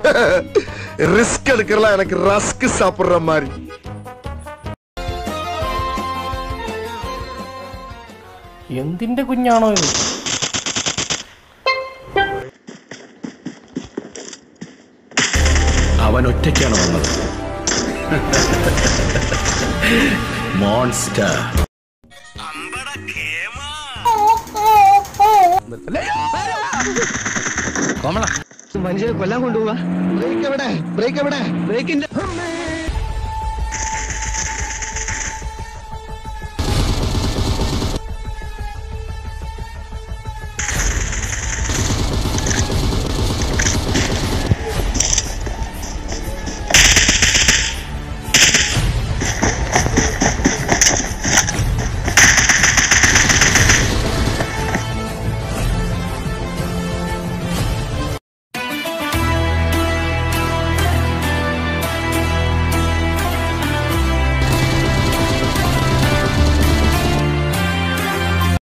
risk எடுக்கிறலாம் எனக்கு rusk சாப்பிடுற மாதிரி എന്തിന്റെ കുഞ്ഞാണോ ഇത് അവൻ ഒറ്റയ്ക്കാണ് വന്നത് മോൺസ്റ്റർ മനുഷ്യനെ കൊല്ലാൻ കൊണ്ടുപോവാ ബ്രേക്ക് എവിടെ ബ്രേക്ക് എവിടെ ബ്രേക്കിന്റെ